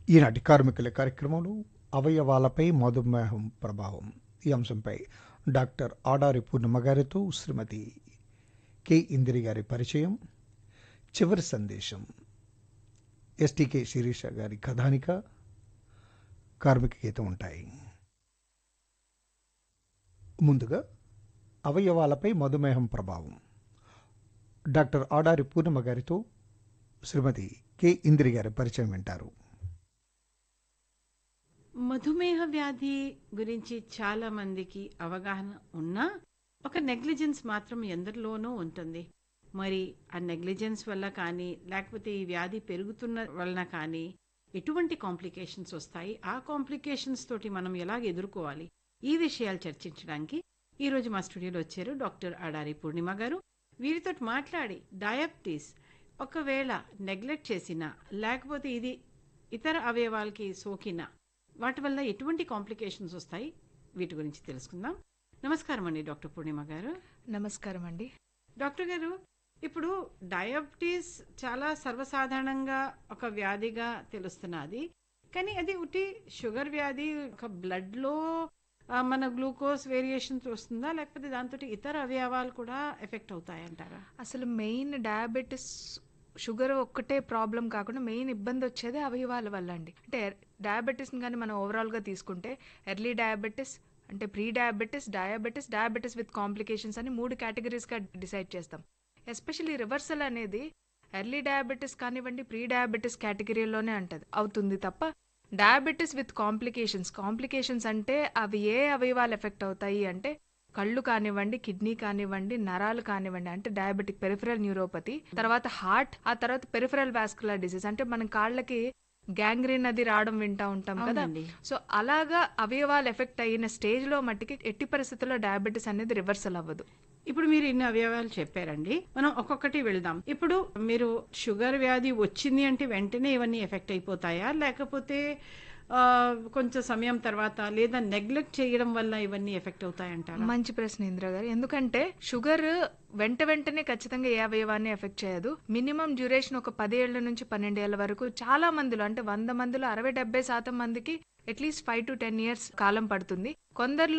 ఈనాటి కార్మికుల కార్యక్రమంలో అవయవాలపై మధుమేహం ప్రభావం ఈ అంశంపై డాక్టర్ ఆడారి పూర్ణిమ గారితో శ్రీమతి కె ఇందిరి గారి పరిచయం చివరి సందేశం ఎస్టీకే శిరీష గారి కథానిక కార్మిక గీతం ఉంటాయి ముందుగా అవయవాలపై మధుమేహం ప్రభావం డాక్టర్ ఆడారి పూర్ణిమ గారితో శ్రీమతి కె ఇందిరి గారి పరిచయం వింటారు మధుమేహ వ్యాధి గురించి చాలా మందికి అవగాహన ఉన్నా ఒక నెగ్లిజెన్స్ మాత్రం ఎందరిలోనూ ఉంటుంది మరి ఆ నెగ్లిజెన్స్ వల్ల కానీ లేకపోతే ఈ వ్యాధి పెరుగుతున్న వలన కానీ ఎటువంటి కాంప్లికేషన్స్ వస్తాయి ఆ కాంప్లికేషన్స్ తోటి మనం ఎలాగ ఎదుర్కోవాలి ఈ విషయాలు చర్చించడానికి ఈరోజు మా స్టూడియోలో వచ్చారు డాక్టర్ అడారి పూర్ణిమ గారు వీరితో మాట్లాడి డయాబెటీస్ ఒకవేళ నెగ్లెక్ట్ చేసినా లేకపోతే ఇది ఇతర అవయవాలకి సోకినా వాటి వల్ల ఎటువంటి కాంప్లికేషన్స్ వస్తాయి వీటి గురించి తెలుసుకుందాం నమస్కారం అండి డాక్టర్ పూర్ణిమ గారు నమస్కారం అండి డాక్టర్ గారు ఇప్పుడు డయాబెటీస్ చాలా సర్వసాధారణంగా ఒక వ్యాధిగా తెలుస్తున్నది కానీ అది ఉట్టి షుగర్ వ్యాధి ఒక బ్లడ్లో మన గ్లూకోజ్ వేరియేషన్స్ వస్తుందా లేకపోతే దాంతో ఇతర అవయవాలు కూడా ఎఫెక్ట్ అవుతాయంటారా అసలు మెయిన్ డయాబెటిస్ షుగర్ ఒక్కటే ప్రాబ్లం కాకుండా మెయిన్ ఇబ్బంది వచ్చేది అవయవాల వల్ల అండి అంటే డయాబెటీస్ కానీ మనం ఓవరాల్గా తీసుకుంటే ఎర్లీ డయాబెటిస్ అంటే pre diabetes diabetes diabetes with complications అని మూడు కేటగిరీస్గా డిసైడ్ చేస్తాం ఎస్పెషల్లీ రివర్సల్ అనేది ఎర్లీ డయాబెటిస్ కానివ్వండి ప్రీ డయాబెటిస్ కేటగిరీలోనే అంటది అవుతుంది తప్ప డయాబెటిస్ విత్ కాంప్లికేషన్స్ కాంప్లికేషన్స్ అంటే అవి ఏ అవయవాలు ఎఫెక్ట్ అవుతాయి అంటే కళ్ళు కానివ్వండి కిడ్నీ కానివ్వండి నరాలు కానివ్వండి అంటే డయాబెటిక్ పెరిఫరల్ న్యూరోపతి తర్వాత హార్ట్ ఆ తర్వాత పెరిఫరల్ వాస్కులర్ డిసీజ్ అంటే మన కాళ్ళకి గ్యాంగ్రీన్ అది రావడం వింటా ఉంటాం కదా అవునండి. సో అలాగా అవయవాలు ఎఫెక్ట్ అయిన స్టేజ్ లో మట్టికి ఎట్టి పరిస్థితుల్లో డయాబెటిస్ అనేది రివర్సల్ అవ్వదు ఇప్పుడు మీరు ఇన్ని అవయవాలు చెప్పారండి మనం ఒక్కొక్కటి వెళ్దాం ఇప్పుడు మీరు షుగర్ వ్యాధి వచ్చింది అంటే వెంటనే ఇవన్నీ ఎఫెక్ట్ అయిపోతాయా లేకపోతే ఆ, కొంచెం సమయం తర్వాత లేదా నెగ్లెక్ట్ చేయడం వల్ల ఇవన్నీ ఎఫెక్ట్ అవుతాయంటారా మంచి ప్రశ్న ఇంద్ర గారు ఎందుకంటే షుగర్ వెంట వెంటనే ఖచ్చితంగా ఏ అవయవాన్ని ఎఫెక్ట్ చేయదు మినిమం డ్యూరేషన్ ఒక పదేళ్ల నుంచి పన్నెండేళ్ల వరకు చాలా మందిలో అంటే వంద మందిలో అరవై డెబ్బై శాతం మందికి at least five to ten years కాలం పడుతుంది కొందరిలో